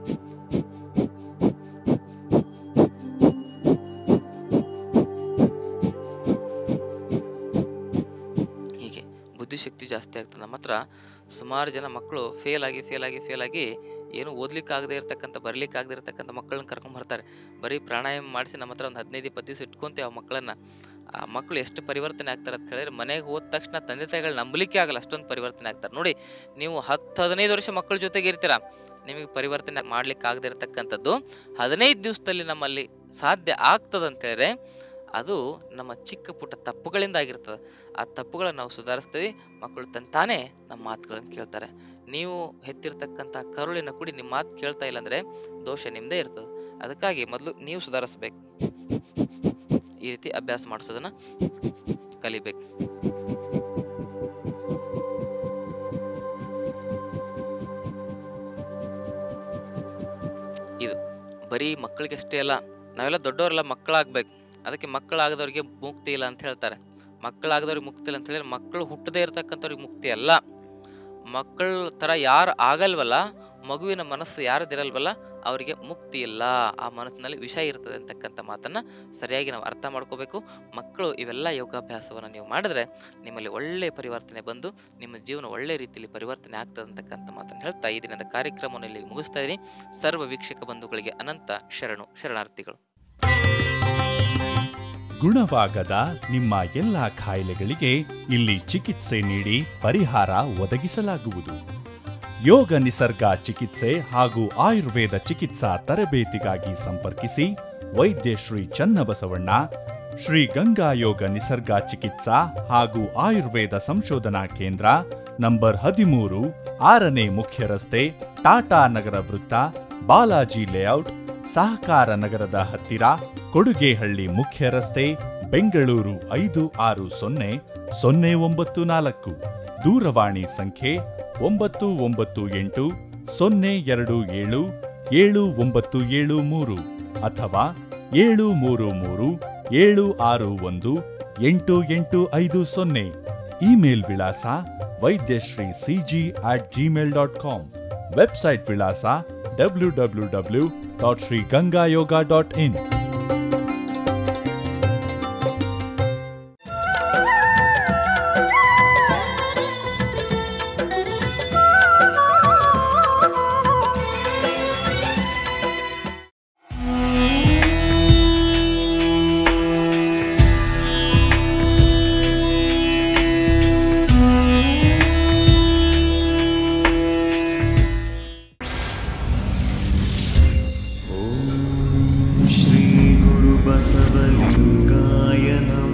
ಹೀಗೆ ಬುದ್ಧಿಶಕ್ತಿ ಜಾಸ್ತಿ ಆಗ್ತದೆ ನಮ್ಮ ಹತ್ರ ಸುಮಾರು ಜನ ಮಕ್ಕಳು ಫೇಲ್ ಆಗಿ ಫೇಲ್ ಆಗಿ ಫೇಲ್ ಆಗಿ ಏನು ಓದ್ಲಿಕ್ಕಾಗದೇ ಇರತಕ್ಕಂಥ ಬರ್ಲಿಕ್ಕಾಗದೇ ಇರತಕ್ಕಂಥ ಮಕ್ಕಳನ್ನ ಕರ್ಕೊಂಡ್ ಬರ್ತಾರೆ ಬರೀ ಪ್ರಾಣಾಯಾಮ ಮಾಡಿಸಿ ನಮ್ಮ ಹತ್ರ ಒಂದು ಹದಿನೈದು ಇಪ್ಪತ್ತು ದಿವಸ ಇಟ್ಕೊಂತೀವಿ ಆ ಮಕ್ಕಳನ್ನ ಆ ಮಕ್ಕಳು ಎಷ್ಟು ಪರಿವರ್ತನೆ ಆಗ್ತಾರೆ ಅಂತ ಹೇಳಿದ್ರೆ ಮನೆಗೆ ಹೋದ ತಕ್ಷಣ ತಂದೆ ತಾಯಿಗಳು ನಂಬಲಿಕ್ಕೆ ಆಗಲ್ಲ ಅಷ್ಟೊಂದು ಪರಿವರ್ತನೆ ಆಗ್ತಾರೆ ನೋಡಿ ನೀವು ಹತ್ತು ಹದಿನೈದು ವರ್ಷ ಮಕ್ಕಳ ಜೊತೆಗೆ ಇರ್ತೀರಾ ನಿಮಗೆ ಪರಿವರ್ತನೆ ಮಾಡ್ಲಿಕ್ಕೆ ಆಗದೆ ಇರತಕ್ಕಂಥದ್ದು ಹದಿನೈದು ದಿವಸದಲ್ಲಿ ನಮ್ಮಲ್ಲಿ ಸಾಧ್ಯ ಆಗ್ತದಂತ ಹೇಳಿದ್ರೆ ಅದು ನಮ್ಮ ಚಿಕ್ಕ ಪುಟ್ಟ ತಪ್ಪುಗಳಿಂದ ಆಗಿರ್ತದೆ ಆ ತಪ್ಪುಗಳನ್ನು ನಾವು ಸುಧಾರಿಸ್ತೀವಿ ಮಕ್ಕಳು ತಂತಾನೇ ನಮ್ಮ ಮಾತುಗಳನ್ನು ಕೇಳ್ತಾರೆ ನೀವು ಹೆತ್ತಿರ್ತಕ್ಕಂಥ ಕರುಳಿನ ಕುಡಿ ನಿಮ್ಮ ಮಾತು ಕೇಳ್ತಾ ಇಲ್ಲ ಅಂದರೆ ದೋಷ ನಿಮ್ಮದೇ ಇರ್ತದೆ ಅದಕ್ಕಾಗಿ ಮೊದಲು ನೀವು ಸುಧಾರಿಸ್ಬೇಕು ಈ ರೀತಿ ಅಭ್ಯಾಸ ಮಾಡಿಸೋದನ್ನ ಕಲಿಬೇಕು ಇದು ಬರೀ ಮಕ್ಕಳಿಗಷ್ಟೇ ಅಲ್ಲ ನಾವೆಲ್ಲ ದೊಡ್ಡವರೆಲ್ಲ ಮಕ್ಕಳಾಗ್ಬೇಕು ಅದಕ್ಕೆ ಮಕ್ಕಳಾಗದವ್ರಿಗೆ ಮುಕ್ತಿ ಇಲ್ಲ ಅಂತ ಹೇಳ್ತಾರೆ ಮಕ್ಕಳಾಗದವ್ರಿಗೆ ಮುಕ್ತಿ ಇಲ್ಲ ಅಂತ ಹೇಳಿದ್ರೆ ಮಕ್ಕಳು ಹುಟ್ಟದೇ ಇರತಕ್ಕಂಥವ್ರಿಗೆ ಮುಕ್ತಿ ಅಲ್ಲ ಮಕ್ಕಳ ಥರ ಯಾರು ಆಗಲ್ವಲ್ಲ ಮಗುವಿನ ಮನಸ್ಸು ಯಾರದಿರಲ್ವಲ್ಲ ಅವರಿಗೆ ಮುಕ್ತಿ ಇಲ್ಲ ಆ ಮನಸ್ಸಿನಲ್ಲಿ ವಿಷ ಇರ್ತದೆ ಅಂತಕ್ಕಂಥ ಮಾತನ್ನ ಸರಿಯಾಗಿ ನಾವು ಅರ್ಥ ಮಾಡ್ಕೋಬೇಕು ಮಕ್ಕಳು ಇವೆಲ್ಲ ಯೋಗಾಭ್ಯಾಸವನ್ನು ನೀವು ಮಾಡಿದ್ರೆ ನಿಮ್ಮಲ್ಲಿ ಒಳ್ಳೆಯ ಪರಿವರ್ತನೆ ಬಂದು ನಿಮ್ಮ ಜೀವನ ಒಳ್ಳೆ ರೀತಿಯಲ್ಲಿ ಪರಿವರ್ತನೆ ಆಗ್ತದೆ ಅಂತಕ್ಕಂಥ ಮಾತನ್ನು ಹೇಳ್ತಾ ಈ ದಿನದ ಕಾರ್ಯಕ್ರಮವನ್ನು ಇಲ್ಲಿ ಮುಗಿಸ್ತಾ ಇದ್ದೀನಿ ಸರ್ವ ವೀಕ್ಷಕ ಬಂಧುಗಳಿಗೆ ಅನಂತ ಶರಣು ಶರಣಾರ್ಥಿಗಳು ಗುಣವಾಗದ ನಿಮ್ಮ ಎಲ್ಲ ಕಾಯಿಲೆಗಳಿಗೆ ಇಲ್ಲಿ ಚಿಕಿತ್ಸೆ ನೀಡಿ ಪರಿಹಾರ ಒದಗಿಸಲಾಗುವುದು ಯೋಗ ನಿಸರ್ಗ ಚಿಕಿತ್ಸೆ ಹಾಗೂ ಆಯುರ್ವೇದ ಚಿಕಿತ್ಸಾ ತರಬೇತಿಗಾಗಿ ಸಂಪರ್ಕಿಸಿ ವೈದ್ಯ ಶ್ರೀ ಚನ್ನಬಸವಣ್ಣ ಶ್ರೀ ಗಂಗಾ ಯೋಗ ನಿಸರ್ಗ ಚಿಕಿತ್ಸಾ ಹಾಗೂ ಆಯುರ್ವೇದ ಸಂಶೋಧನಾ ಕೇಂದ್ರ ನಂಬರ್ ಹದಿಮೂರು ಆರನೇ ಮುಖ್ಯ ರಸ್ತೆ ಟಾಟಾ ನಗರ ವೃತ್ತ ಬಾಲಾಜಿ ಲೇಔಟ್ ಸಹಕಾರ ನಗರದ ಹತ್ತಿರ ಕೊಡುಗೆಹಳ್ಳಿ ಮುಖ್ಯ ರಸ್ತೆ ಬೆಂಗಳೂರು ಐದು ಆರು ಸೊನ್ನೆ ಸೊನ್ನೆ ಒಂಬತ್ತು ನಾಲ್ಕು ದೂರವಾಣಿ ಸಂಖ್ಯೆ ಒಂಬತ್ತು ಒಂಬತ್ತು ಎಂಟು ಸೊನ್ನೆ ಎರಡು ಏಳು ಏಳು ಒಂಬತ್ತು ಏಳು ಮೂರು ಅಥವಾ ಏಳು ಮೂರು ಮೂರು ಏಳು ಆರು ಒಂದು ಎಂಟು ಎಂಟು ಐದು ಸೊನ್ನೆ ಇಮೇಲ್ ವಿಳಾಸ Vaidyashri CG at Gmail dot com website ವಿಳಾಸ W W W dot Shri Ganga yoga dot in श्रीगुरुबसवलिङ्गाय नमः